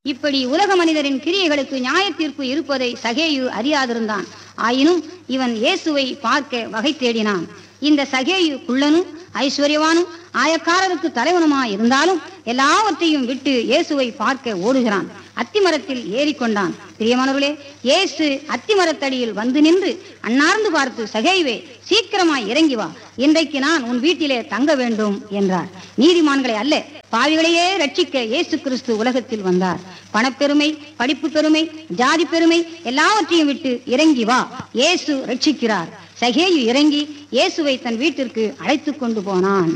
இப்படி உலக மனிதரின் கிரியைகளுக்கு நியாய தீர்ப்பு இருப்பதை சகேயு அறியாதிருந்தான் ஆயினும் இவன் இயேசுவை பார்க்க வகை தேடினான் இந்த சகேயு குள்ளனும் ஐஸ்வர்யவானும் ஆயக்காரருக்கு தலைவனுமாய் இருந்தாலும் எல்லாவற்றையும் விட்டு இயேசுவை பார்க்க ஓடுகிறான் அத்திமரத்தில் ஏறிக்கொண்டான் பிரியமானவர்களே இயேசு அத்திமரத்தடியில் வந்து நின்று அன்னார்ந்து பார்த்து சகைவே சீக்கிரமாய் இறங்கி வா இன்றைக்கு நான் உன் வீட்டிலே தங்க வேண்டும் என்றார் நீதிமான்களை அல்ல பாவிகளையே ரட்சிக்க இயேசு கிறிஸ்து உலகத்தில் வந்தார் பணப்பெருமை படிப்பு பெருமை ஜாதி பெருமை எல்லாவற்றையும் விட்டு இறங்கி வா இயேசு ரட்சிக்கிறார் சகேயு இறங்கி இயேசுவை தன் வீட்டிற்கு அழைத்துக் கொண்டு போனான்